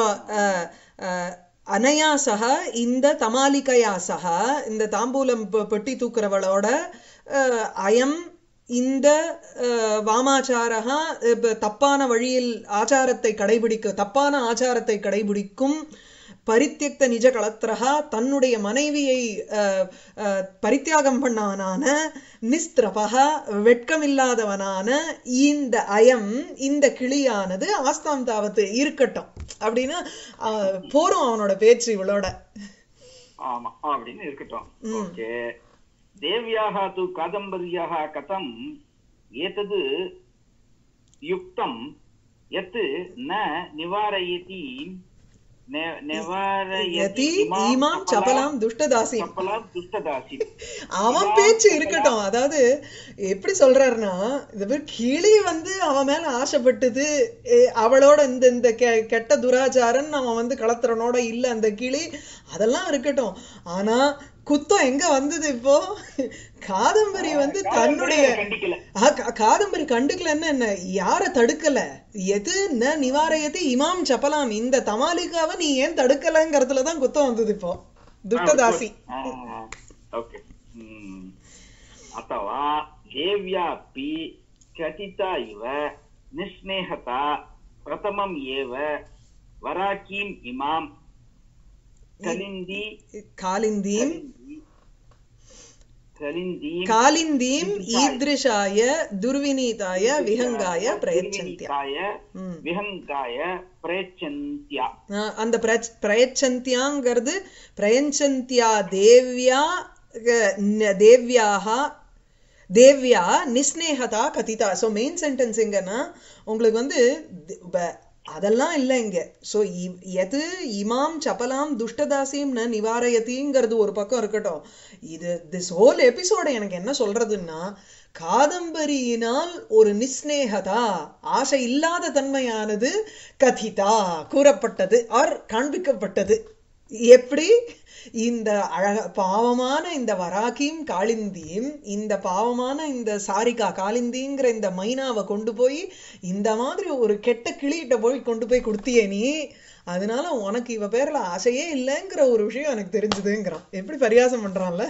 அனயா சக இந்த தமாலிகையா சக இந்த தாம்பூலம் பெ- பெட்டி தூக்குறவளோட அஹ், அயம் இந்த அஹ், வாமாச்சாரகா இப்ப தப்பான வழியில் ஆச்சாரத்தை கடைபிடிக்க தப்பான ஆச்சாரத்தை கடைபிடிக்கும் பரித்தியக்த நிஜ கலத்திரகா தன்னுடைய மனைவியை அஹ், அஹ், பரித்தியாகம் பண்ணவனான நிஸ்திரபகா வெட்கமில்லாதவனான இந்த அயம் இந்த கிளியானது ஆஸ்தாம் தாவத்து இருக்கட்டும் அப்படின்னா அஹ், போரும் அவனோட பேச்சு இவளோட ஆமா அப்படின்னு இருக்கட்டும் ஓகே தேவ்யாः तु कादम्बर्याः कथम् एतद् युक्तं यत् न निवारयति ने- निवारयति யதி इमां ஈமாம் சபலாம் துஷ்டதாசி चपलां दुष्टदासीम् அவன் பேச்சு இருக்கட்டும் அதாவது எப்படி சொல்றாருன்னா இந்த மாதிரி கிளி வந்து அவன் மேல ஆசைப்பட்டது எ, அவளோட இந்த இந்த கெ- கெட்ட துராச்சாரன் அவன் வந்து கலத்துறனோட இல்ல அந்த கிளி அதெல்லாம் இருக்கட்டும் ஆனா குத்தம் எங்க வந்தது இப்போ காதம்பரி வந்து தன்னுடைய கண்டிக்கல ஆ, கா- காதம்பரி கண்டுக்கலன்னு என்ன யார தடுக்கல எது ந நிவாரயதி இமாம் சப்பலாம் இந்த தமாலிகாவை நீ ஏன் தடுக்கலங்கிறதுல தான் குத்தம் வந்தது இப்போ துஷ்டதாசி ओके अथवा देव्यापि कथिता इव निस्नेहता प्रथमम् एव वराकीम् इमां कलिन्दी காலிந்தீம் कलिन्दीं காலிந்தீம் ஈத்ரிஷாய துர்வினீதாய விஹங்காய பிரயச்சந்தியா विहङ्गाय ம். विहङ्गाय प्रयच्छन्त्या ஆஹ் அந்த பிரச்- பிரயச்சந்தியாங்கிறது பிரயச்சந்தியா தேவ்யா அஹ், ந- தேவ்யாக தேவ்யா நிஸ்நேகதா கதிதா ஸோ மெயின் சென்டென்ஸ் எங்கன்னா உங்களுக்கு வந்து தி- ப- அதெல்லாம் இல்லை இங்க ஸோ எது இமாம் சபலாம் துஷ்டதாசியம்னு நிவாரயத்திங்கிறது ஒரு பக்கம் இருக்கட்டும் இது திஸ் ஹோல் எபிசோட எனக்கு என்ன சொல்றதுன்னா காதம்பரியினால் ஒரு நிஸ்நேகதா ஆசை இல்லாத தன்மையானது கதிதா கூறப்பட்டது ஆர் காண்பிக்கப்பட்டது எப்படி இந்த அழக பாவமான இந்த வராகியும் காளிந்தியும் இந்த பாவமான இந்த சாரிகா காளிந்திங்கிற இந்த மைனாவை கொண்டு போய் இந்த மாதிரி ஒரு கெட்ட கிளிகிட்ட போய் கொண்டு போய் கொடுத்தியே நீ அதனால உனக்கு இவ பேர்ல ஆசையே இல்லைங்கிற ஒரு விஷயம் எனக்கு தெரிஞ்சுதுங்கிறான் எப்படி பரியாசம் பண்றான்ல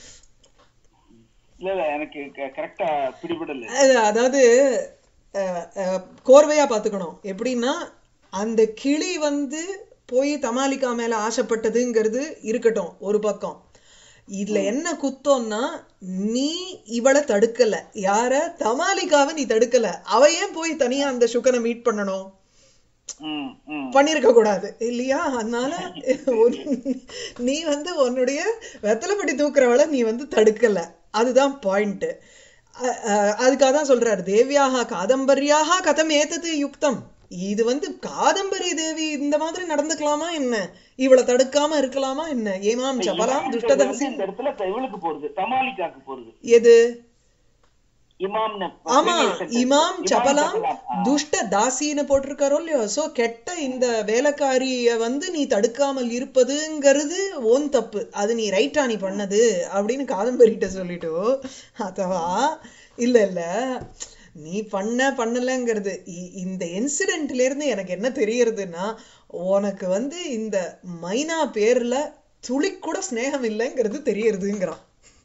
இல்ல இல்ல எனக்கு கரெக்டா பிடிபடல அது- அதாவது அஹ், அஹ், கோர்வையா பார்த்துக்கணும் எப்படின்னா அந்த கிளி வந்து போய் தமாலிகா மேல ஆசைப்பட்டதுங்கிறது இருக்கட்டும் ஒரு பக்கம் இதுல என்ன குத்தம்னா நீ இவளை தடுக்கல யார தமாலிகாவை நீ தடுக்கல அவ ஏன் போய் தனியா அந்த சுகனை மீட் பண்ணணும் ம் ம் பண்ணிருக்க கூடாது இல்லையா அதனால உன்- நீ வந்து உன்னுடைய வெத்தலைப்பட்டி தூக்குறவளை நீ வந்து தடுக்கல அதுதான் பாயிண்ட் அதுக்காக தான் சொல்றாரு தேவியாக காதம்பரியாக கதம் ஏத்தது யுக்தம் இது வந்து காதம்பரி தேவி இந்த மாதிரி நடந்துக்கலாமா என்ன இவளை தடுக்காம இருக்கலாமா என்ன ஏமாம் சபலாம் துஷ்டதாசி இந்த இடத்துல இப்ப இவளுக்கு போறது தமாலிகாக்கு போறது எது இமாம் ஆமா இமாம் சபலாம் துஷ்ட தாசின்னு போட்டிருக்காரோ இல்லையோ சோ கெட்ட இந்த வேலைக்காரிய வந்து நீ தடுக்காமல் இருப்பதுங்கிறது ஓன் தப்பு அது நீ ரைட்டா நீ பண்ணது அப்படின்னு காதம்பரிட்ட சொல்லிட்டோ அதவா இல்ல இல்ல நீ பண்ண பண்ணலங்கிறது இ- இந்த இன்சிடென்ட்ல இருந்து எனக்கு என்ன தெரியறதுன்னா உனக்கு வந்து இந்த மைனா பேர்ல துளி கூட ஸ்நேகம் இல்லைங்கிறது தெரியறதுங்கிறான்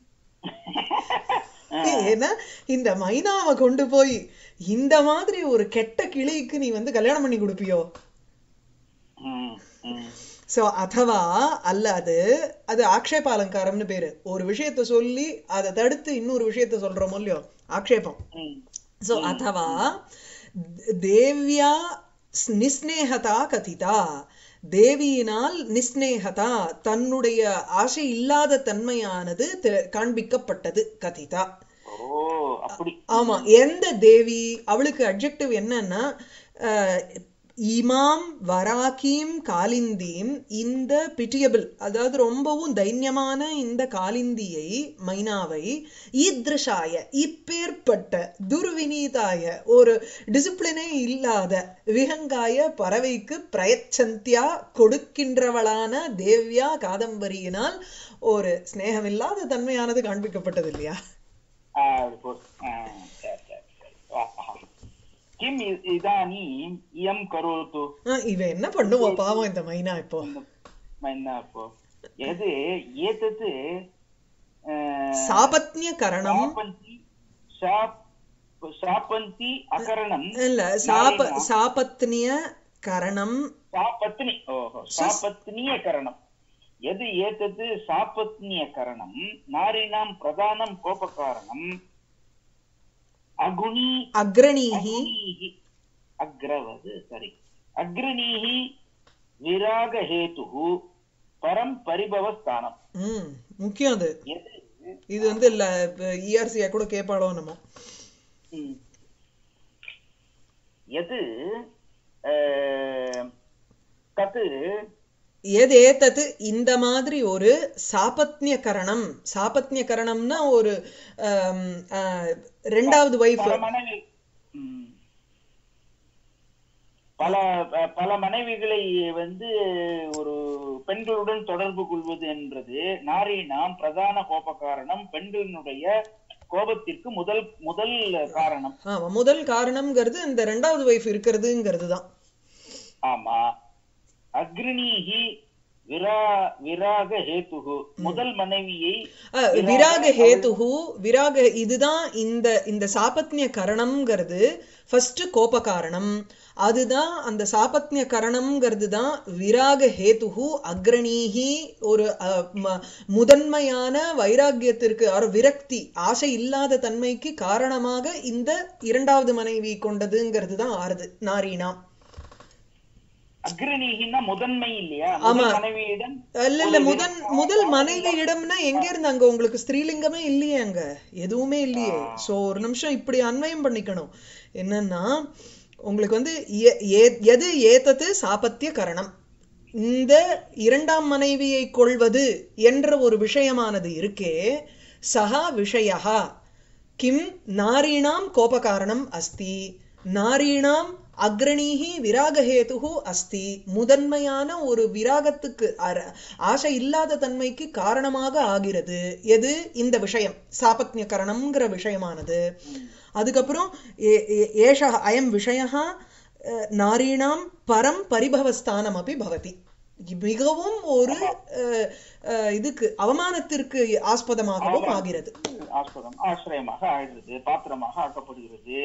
ஏன்னா இந்த மைனாவை கொண்டு போய் இந்த மாதிரி ஒரு கெட்ட கிளிக்கு நீ வந்து கல்யாணம் பண்ணி கொடுப்பியோ சோ அதவா அல்லது அது ஆக்ஷேப அலங்காரம்னு பேரு ஒரு விஷயத்த சொல்லி அதை தடுத்து இன்னொரு விஷயத்த சொல்றோமோ இல்லையோ ஆக்ஷேபம் ம். சோ அதவா தேவ்யா ஸ்- நிஸ்நேகதா கதிதா தேவியினால் நிஸ்நேகதா தன்னுடைய ஆசை இல்லாத தன்மையானது தெ- காண்பிக்கப்பட்டது கதிதா ஓ அப்படி ஆமா எந்த தேவி அவளுக்கு அட்ஜெக்டிவ் என்னன்னா அஹ், இமாம் வராக்கீம் காலிந்தீம் இந்த பிட்டியபிள் அதாவது ரொம்பவும் தைன்யமான இந்த காலிந்தியை மைனாவை ஈத்ருஷாய இப்பேற்பட்ட துர்வினீதாய ஒரு டிசிப்ளினே இல்லாத விஹங்காய பறவைக்கு பிரயச்சந்தியா கொடுக்கின்றவளான தேவ்யா காதம்பரியினால் ஒரு ஸ்நேகமில்லாத தன்மையானது காண்பிக்கப்பட்டது இல்லையா ஆ, அது போதும். ஆ, சரி, சரி, சரி. ஆஹா. கிம் இ- இதானீம் இயம் கரோத்து ஆ, இவ என்ன பண்ணுவா பாவம் இந்த மைனா இப்போ என்ன அப்போ எது ஏத்தது அஹ், சாபத்ய கரணம் சாபந்தி சாப் சாபந்தி அகரணம் இல்ல சாப சாபத்னிய கரணம் சாபத்னி ஓஹோ சாபத்னிய கரணம் எது ஏத்தது சாபத்னிய கரணம் நாரினாம் பிரதானம் கோபகாரணம் அகுணி அக்ரணீஹி அகுணீஹி அக்ரவது சரி அக்ரணீஹி விராக ஹேதுஹு பரம் பரிபவஸ்தானம் ம் முக்கியம் அது எது இது வந்து இல்ல இஆர்சியா கூட கேட்பாளோ நம்ம ம். எது அஹ், தத்து எது ஏத்தது இந்த மாதிரி ஒரு சாபத்ய கரணம் சாபத்ய கரணம்னா ஒரு ஆம், ஆ, ரெண்டாவது வைஃப் பல மனைவி ம். பல ப- பல மனைவிகளை வந்து ஒரு பெண்களுடன் தொடர்பு கொள்வது என்பது நாரீனாம் பிரதான கோப காரணம் பெண்களினுடைய கோபத்திற்கு முதல் முதல் காரணம் ஆமா முதல் காரணம்ங்கிறது இந்த ரெண்டாவது வைஃப் இருக்கிறதுங்கிறது தான் ஆமா அக்ரிணீஹி விரா விராக ஹேதுகு முதல் மனைவியை விராக ஹேதுஹு விராக இதுதான் இந்த இந்த சாபத்ய கரணம்ங்கிறது ஃபர்ஸ்ட் கோப காரணம் அதுதான் அந்த சாபத்ய கரணம்ங்கிறது தான் விராக ஹேதுஹு அக்ரணீஹி ஒரு அஹ், ம- முதன்மையான வைராக்கியத்திற்கு ஒரு விரக்தி ஆசை இல்லாத தன்மைக்கு காரணமாக இந்த இரண்டாவது மனைவி கொண்டதுங்கிறது தான் ஆறுது நாரீனா அக்ரிணீகின்னா முதன்மை இல்லையா முதல் மனைவியிடம் இல்ல இல்ல முதன் முதல் மனைவியிடம்னா எங்க இருந்து அங்க உங்களுக்கு ஸ்திரீலிங்கமே இல்லையே அங்க எதுவுமே இல்லையே சோ ஒரு நிமிஷம் இப்படி அன்வயம் பண்ணிக்கணும் என்னன்னா உங்களுக்கு வந்து எ- எ- எது ஏத்தது சாபத்திய கரணம் இந்த இரண்டாம் மனைவியை கொள்வது என்ற ஒரு விஷயமானது இருக்கே சஹா விஷயா கிம் நாரீணாம் கோபகாரணம் அஸ்தி நாரீணாம் அக்ரணீஹி விராகஹேதுஹு அஸ்தி முதன்மையான ஒரு விராகத்துக்கு அர- ஆசை இல்லாத தன்மைக்கு காரணமாக ஆகிறது எது இந்த விஷயம் சாபத்ய கரணம்ங்கிற விஷயமானது அதுக்கப்புறம் ஏ- ஏ- ஏஷ அயம் விஷயா நாரீணாம் பரம் பரிபவஸ்தானம் அப்படி பவதி மிகவும் ஒரு அஹ், அஹ், இதுக்கு அவமானத்திற்கு ஆஸ்பதமாகவும் ஆகிறது ஆஸ்பதம் ஆசிரியமாக ஆகிறது பாத்திரமாக ஆக்கப்படுகிறது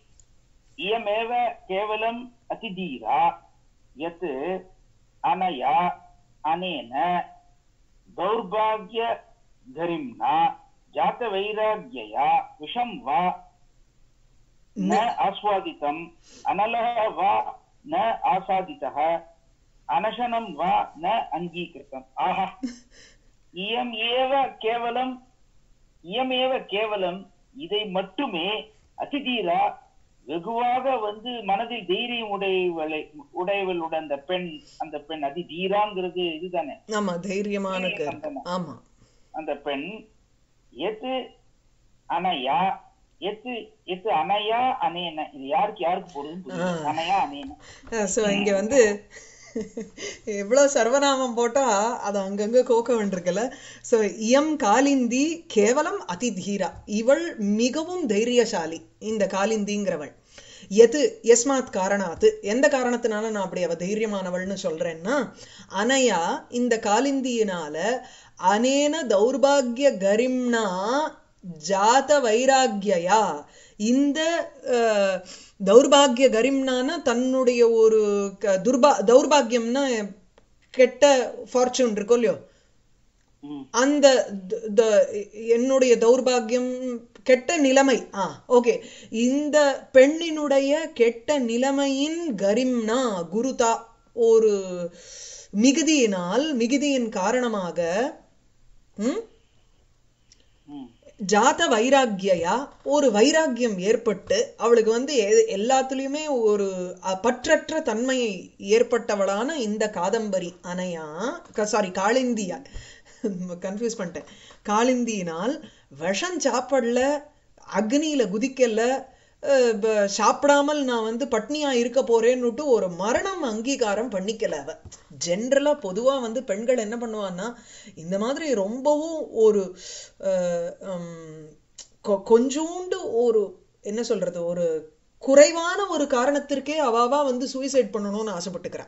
இயமேவ கேவலம் அதிதீரா யத் அனயா அனேன தௌர்பாகிய கரிம்னா ஜாத வைராகியா விஷம் வா ந ஆஸ்வாதிதம் அனலः வா ந ஆசாதிதः அனசனம் வா ந அங்கீகிருத்தம் ஆஹா இயம் ஏவ கேவலம் இயமேவ கேவலம் இதை மட்டுமே அதிதீரா வெகுவாக வந்து மனதில் தைரியம் உடையவளை உடையவளுடன் அந்த பெண் அந்த பெண் அதிதீராங்கிறது இதுதானே ஆமா தைரியமான கருத்து ஆமா அந்த பெண் எத்து அனயா எத்து எத்து அனயா அனேன இது யாருக்கு யாருக்கு போடுதுன்னு புரியல. அனயா அனேன சோ இங்க வந்து எவ்வளவு சர்வநாமம் போட்டா அது அங்கங்க கோக்க வேண்டிருக்குல்ல சோ இயம் காலிந்தி கேவலம் அதிதீரா இவள் மிகவும் தைரியசாலி இந்த காலிந்திங்கிறவள் எது எஸ்மாத் காரணாத்து எந்த காரணத்தினால நான் அப்படி அவ தைரியமானவள்னு சொல்றேன்னா அனையா இந்த காலிந்தியினால அனேன தௌர்பாகிய கரிம்னா ஜாத வைராக்கியா இந்த அஹ், தௌர்பாகிய கரிம்னான தன்னுடைய ஒரு க- துர்பா தௌர்பாகியம்னா கெட்ட ஃபார்ச்சூன் இருக்கோ இல்லையோ ம் அந்த த- த- என்னுடைய தௌர்பாகியம் கெட்ட நிலைமை ஆ ஓகே இந்த பெண்ணினுடைய கெட்ட நிலைமையின் கரிம்னா குருதா ஒரு மிகுதியினால் மிகுதியின் காரணமாக ம் ம் ஜாத வைராக்கியா ஒரு வைராக்கியம் ஏற்பட்டு அவளுக்கு வந்து எ- எல்லாத்துலயுமே ஒரு அ, பற்றற்ற தன்மையை ஏற்பட்டவளான இந்த காதம்பரி அணையா சாரி காளிந்தியா கன்ஃபியூஸ் பண்ணிட்டேன் காளிந்தியினால் விஷம் சாப்பிடல அக்னியில குதிக்கல அஹ், ப- சாப்பிடாமல் நான் வந்து பட்னியா இருக்க போறேன்னுட்டு ஒரு மரணம் அங்கீகாரம் பண்ணிக்கல அவ ஜென்ரலா பொதுவா வந்து பெண்கள் என்ன பண்ணுவான்னா இந்த மாதிரி ரொம்பவும் ஒரு அஹ், உம், கொ- கொஞ்சூண்டு ஒரு என்ன சொல்றது ஒரு குறைவான ஒரு காரணத்திற்கே அவாவா வந்து சூசைட் பண்ணணும்னு ஆசைப்பட்டுக்கிறா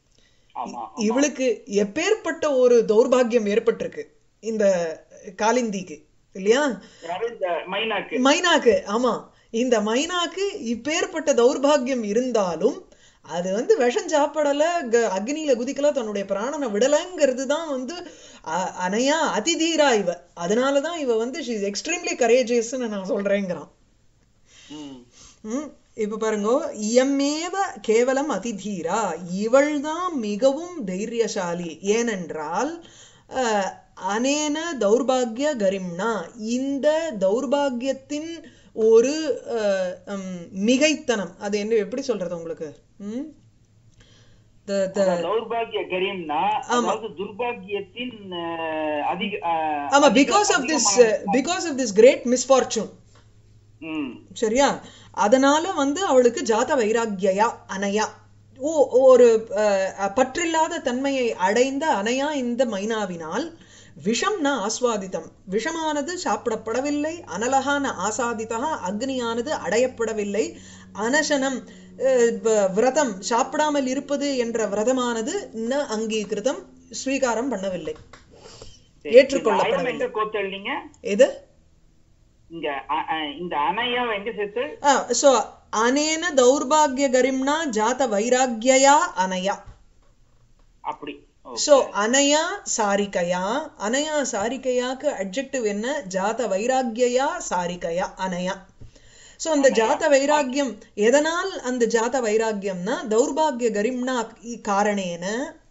ஆமா இவளுக்கு எப்பேற்பட்ட ஒரு தௌர்பாகியம் ஏற்பட்டிருக்கு இந்த காலிந்திக்கு இல்லையா யாரு இந்த மைனாக்கு மைனாக்கு ஆமா இந்த மைனாக்கு இப்பேற்பட்ட தௌர்பாகியம் இருந்தாலும் அது வந்து விஷம் சாப்பிடல க- அக்னியில குதிக்கல தன்னுடைய பிராணனை விடலைங்கிறது தான் வந்து அ- அணையா அதிதீரா இவ அதனாலதான் இவ வந்து ஷீஸ் எக்ஸ்ட்ரீம்லி கரேஜியஸ்ன்னு நான் சொல்றேங்கிறான் ம் ம், இப்ப பாருங்க இயமேவ கேவலம் அதிதீரா இவள்தான் மிகவும் தைரியசாலி ஏனென்றால் அஹ், அனேன தௌர்பாகிய கரிம்னா இந்த தௌர்பாகியத்தின் ஒரு அஹ், உம், மிகைத்தனம் அது என்ன எப்படி சொல்றது உங்களுக்கு ம்? The- the- அந்த தௌர்பாகிய கரீம்னா அதாவது துர்பாகியத்தின் அஹ், அதிக அஹ், ஆமா அதிக- பிகாஸ் ஆஃப் திஸ் அதிகமான- because of this great misfortune ம் சரியா அதனால வந்து அவளுக்கு ஜாத வைராக்கியா அணையா ஓ ஒரு அஹ், பற்றில்லாத தன்மையை அடைந்த அணையா இந்த மைனாவினால் விஷம் ந ஆஸ்வாதித்தம் விஷமானது சாப்பிடப்படவில்லை அனலகான ஆசாதிதா அக்னியானது அடையப்படவில்லை அனசனம் அஹ், வ- விரதம் சாப்பிடாமல் இருப்பது என்ற விரதமானது ந அங்கீகிருதம் ஸ்வீகாரம் பண்ணவில்லை சரி. ஏற்றுக்கொள்ளப்படவில்லை. இந்த ஆயம் எங்க கோத்தல்னீங்க எது இங்க அ- அ- இந்த அணையா எங்க சேர்த்து ಸೊ ಅನೇನ ದೌರ್ಭಾಗ್ಯ ಗರಿಮ್ನ ಜಾತ ವೈರಾಗ್ಯಯ ಅನಯ அப்படி ஓ. ಸೊ ಅನಯ ಸಾರಿಕಯ ಅನಯ ಸಾರಿಕಯಾக்கு அட்ஜெக்டிவ் என்ன ஜாத வைராக்கியா சாரிகயா அனயா சோ அந்த ஜாத வைராக்கியம் எதனால் அந்த ஜாத வைராக்கியம்னா தௌர்பாகிய கரிம்னா இ- காரணேன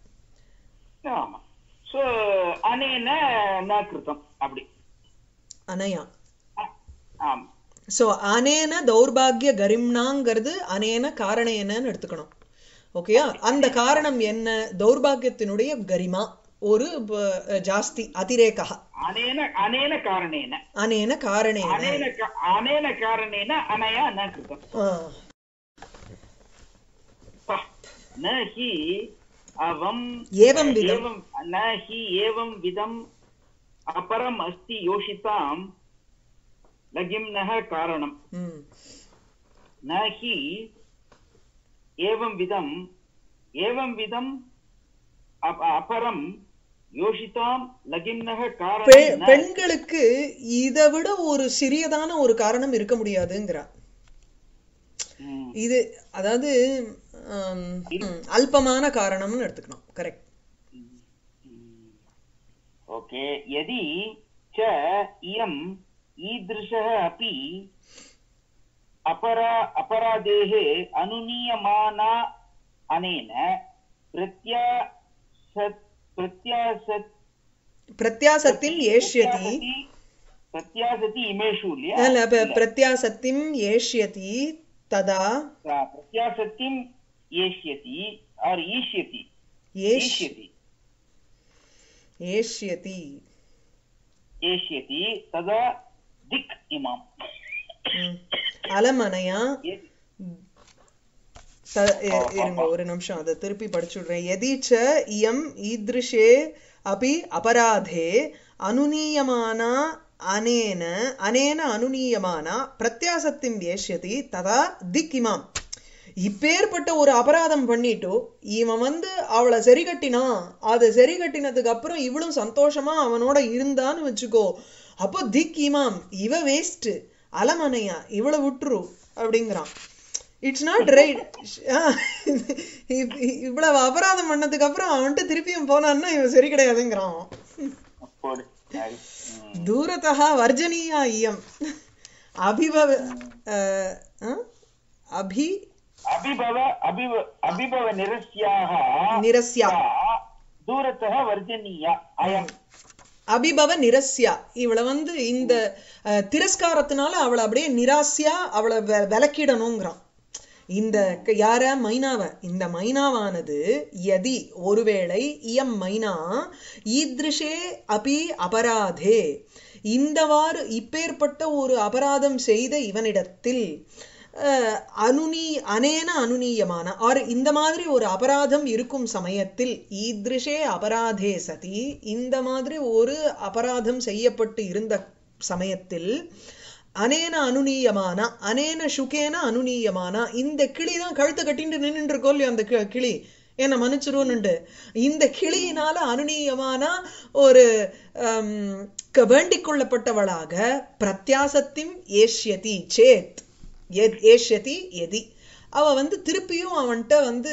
ஆமா சோ அனேன ந கிருதம் அப்படி அனயா அ- ஆமா சோ அனேன தௌர்பாகிய கரிம்னாங்கிறது அனேன காரணேனன்னு எடுத்துக்கணும் ஓகேயா அந்த காரணம் என்ன தௌர்பாகியத்தினுடைய கரிமா ஒரு ப- ஜாஸ்தி அதிரேகா அனேன அனேன காரணேன அனேன காரணேன அனேன கா- அனேன காரணேன அனயா ந கிருதம் ஆ, ப. ந ஹி அவம் ஏவம் விதம். ஏவம் ந ஹி ஏவம் விதம் அபரம் அஸ்தி யோஷிதாம் லகிம்னः காரணம் ம், न हि एवं विधम् एवं विधम् अप- अपरं योषितां लगिम्नः பெ- कारणं न பெண்களுக்கு இதை விட ஒரு சிறியதான ஒரு காரணம் இருக்க முடியாதுங்கிறா ம். இது அதாவது ஆம், ம், அல்பமான காரணம்னு எடுத்துக்கணும் கரெக்ட் ओके यदि च इयम् ईदृशः अपि अपरा अपराधेः अनुनीयमाना अनेन प्रत्यासत् प्रत्यासत् பிரத்யாசத்தின் ஏஷ்யதி प्रत्यासति प्रत्यासति इमेषु இல்லையா அல்ல, ப- பிரத்யாசத்தின் ஏஷ்யதி ததா सा प्रत्यासत्तिम् एष्यति और ईष्यति ஏஷ் ईष्यति ஏஷ்யதி एष्यति तदा दिक् इमाम् ம். அலமனையா यदि- த- இ- இருங்க ஒரு நிமிஷம் அதை திருப்பி படிச்சுடுறேன் எதிச்ச இயம் ஈத்ருஷே அபி அபராதே அனுநீயமானா அனேன அனேன அனுநீயமானா பிரத்யாசத்தின் ஏஷ்யதி ததா திக் இமாம் இப்பேற்பட்ட ஒரு அபராதம் பண்ணிட்டு இவன் வந்து அவளை சரி கட்டினான் அதை சரி கட்டினதுக்கு அப்புறம் இவளும் சந்தோஷமா அவனோட இருந்தான்னு வச்சுக்கோ அப்போ திக் இமாம் இவ வேஸ்ட் அலமனையா இவளை விட்டுரு அப்படிங்கிறான் இட்ஸ் நாட் ரைட் இவ்வளவு அபராதம் பண்ணதுக்கு அப்புறம் அவன்கிட்ட திருப்பியும் போனான்னா இவன் சரி கிடையாதுங்கிறான் அவன். அப்போது சரி. ம். தூரத்தா வர்ஜனீயா இயம் அபிபவ அஹ், அஹ்? அபி அபிபவ அபிப அபிபவ நிரஸ்யாக நிரஸ்யா தூரத்தः வர்ஜனீயா அயம் அபிபவ நிரஸ்யா இவளை வந்து இந்த அஹ், திரஸ்காரத்தினால அவளை அப்படியே நிராசியா அவளை வெ- விலக்கிடணுங்கிறான் இந்த க- யார மைனாவ இந்த மைனாவானது யதி ஒருவேளை இயம் மைனா ஈத்ருஷே அபி அபராதே இந்தவாறு இப்பேற்பட்ட ஒரு அபராதம் செய்த இவனிடத்தில் அஹ், அனுநீ அனேன அனுநீயமான ஆர் இந்த மாதிரி ஒரு அபராதம் இருக்கும் சமயத்தில் ஈத்ருஷே அபராதே சதி இந்த மாதிரி ஒரு அபராதம் செய்யப்பட்டு இருந்த சமயத்தில் அனேன அனுநீயமான அனேன சுகேன அனுநீயமான இந்த கிளி தான் கழுத்தை கட்டிட்டு நின்னுட்டு இருக்கோம் இல்லையோ அந்த கி- கிளி என்ன மன்னிச்சிருவோன்னுண்டு இந்த கிளியினால அனுநீயமான ஒரு ஹம், க- வேண்டிக் கொள்ளப்பட்டவளாக பிரத்யாசத்தின் ஏஷ்யதி சேத் எத்- ஏஷ்யதி எதி அவ வந்து திருப்பியும் அவன்கிட்ட வந்து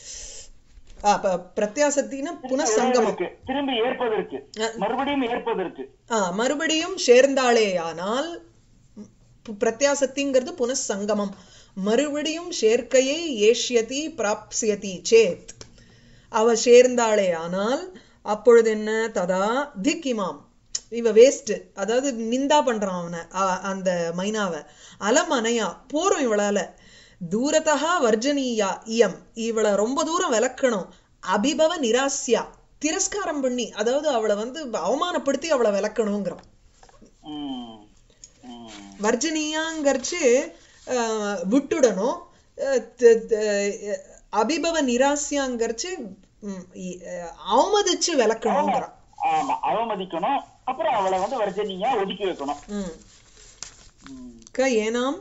அப்ப பிரத்யாசத்தின புனசங்கமம் இருக்கு. திரும்பி ஏற்பதற்கு மறுபடியும் ஏற்பதற்கு ஆ மறுபடியும் சேர்ந்தாளேயானால் பு- பிரத்யாசத்திங்கிறது புனசங்கமம் மறுபடியும் சேர்க்கையை ஏஷ்யதி பிராப்சியதி சேத் அவ சேர்ந்தாளே ஆனால் அப்பொழுது என்ன ததா திக்கிமாம் இவ வேஸ்ட் அதாவது நிந்தா பண்றான் அவனை அ- அந்த மைனாவை அலம் அணையா போறோம் இவளால தூரத்தகா வர்ஜனீயா இயம் இவளை ரொம்ப தூரம் விளக்கணும் அபிபவ நிராசியா திரஸ்காரம் பண்ணி அதாவது அவளை வந்து அவமானப்படுத்தி அவளை விளக்கணுங்கிறான் ம். ம். வர்ஜனீயாங்கிறச்சு அஹ், விட்டுடணும் அஹ், த- த- அபிபவ நிராசியாங்கிறச்சு ம், இ- அஹ், அவமதிச்சு விளக்கணுங்கிறான் ஆமா அவமதிக்கணும் அப்புறம் அவளை வந்து வர்ஜனியா ஒதுக்கி வைக்கணும் ம். ம். க ஏனாம்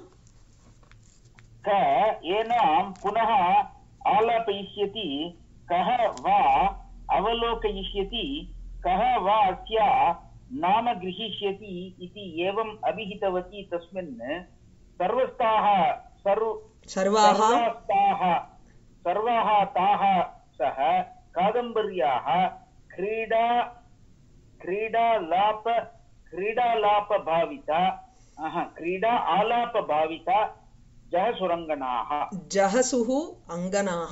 क एनां पुनः आलापयिष्यति कः वा अवलोकयिष्यति कः वा अस्या नाम गृहीष्यति इति एवम् अभिहितवती तस्मिन् सर्वस्थाः सर्व சர்வாக सर्वास्ताः सर्वाः ताः सह कादम्बर्याः क्रीडा क्रीडालाप क्रीडालापभाविता अह, क्रीडा आलापभाविता जहसुरङ्गनाः ஜஹசுஹு அங்கனாக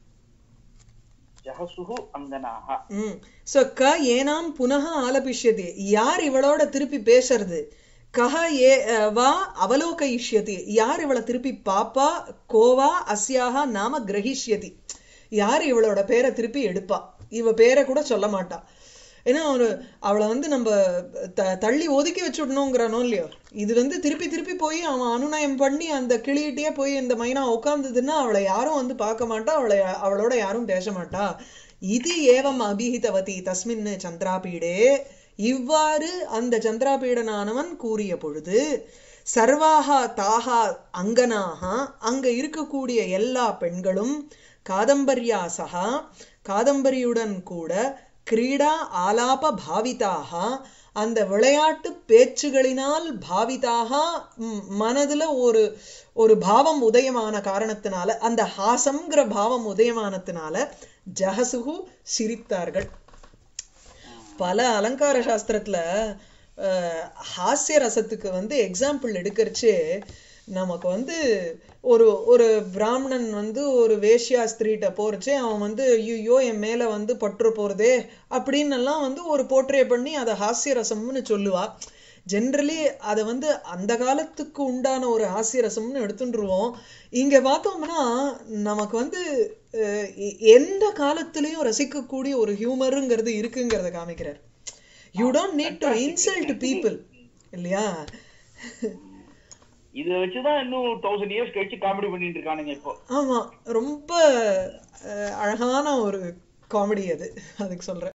जहसुः अङ्गनाः ம் சோ க ஏனாம் புனக ஆலபிஷ்யதி யார் இவளோட திருப்பி பேசுறது கஹ ஏ அஹ், வா அவலோகயிஷ்யதி யார் இவளை திருப்பி பாப்பா கோவா அஸ்யாக நாம கிரகிஷ்யதி யார் இவளோட பேரை திருப்பி எடுப்பா இவ பேரை கூட சொல்ல மாட்டா ஏன்னா ஒரு அவளை வந்து நம்ம த- தள்ளி ஒதுக்கி வச்சுடணுங்கிறானோ இல்லையோ இது வந்து திருப்பி திருப்பி போய் அவன் அனுநயம் பண்ணி அந்த கிளியிட்டே போய் இந்த மைனா உட்கார்ந்ததுன்னா அவளை யாரும் வந்து பார்க்க மாட்டா அவளை அவளோட யாரும் பேச மாட்டா இது ஏவம் அபிஹிதவதி தஸ்மின் சந்திராபீடே இவ்வாறு அந்த சந்திராபீடனானவன் கூறிய பொழுது சர்வாகா தாகா அங்கனாக அங்க இருக்கக்கூடிய எல்லா பெண்களும் காதம்பர்யா சகா காதம்பரியுடன் கூட கிரீடா ஆலாப பாவிதாக அந்த விளையாட்டு பேச்சுகளினால் பாவிதாக ம், மனதுல ஒரு ஒரு பாவம் உதயமான காரணத்தினால அந்த ஹாசம்ங்கிற பாவம் உதயமானத்தினால ஜஹசுகு சிரித்தார்கள் பல அலங்கார சாஸ்திரத்துல அஹ், ஹாஸ்ய ரசத்துக்கு வந்து எக்ஸாம்பிள் எடுக்கறச்சு நமக்கு வந்து ஒரு ஒரு பிராமணன் வந்து ஒரு வேஷ்யா ஸ்திரீட்ட போறச்சு அவன் வந்து ஐயோ என் மேல வந்து பற்று போறதே அப்படின்னு எல்லாம் வந்து ஒரு போர்ட்ரே பண்ணி அதை ஹாஸ்ய ரசம்னு சொல்லுவா ஜென்ரலி அதை வந்து அந்த காலத்துக்கு உண்டான ஒரு ஹாஸ்ய ரசம்னு எடுத்துட்டுருவோம் இங்க பார்த்தோம்னா நமக்கு வந்து அஹ், எ- எந்த காலத்திலயும் ரசிக்கக்கூடிய ஒரு ஹியூமருங்கிறது இருக்குங்கிறத காமிக்கிறார் you don't need to insult people இல்லையா இதை வச்சுதான் இன்னும் தௌசண்ட் இயர்ஸ் கழிச்சு காமெடி பண்ணிட்டு இருக்கானுங்க இப்போ ஆமா ரொம்ப அஹ், அழகான ஒரு காமெடி அது அதுக்கு சொல்றேன்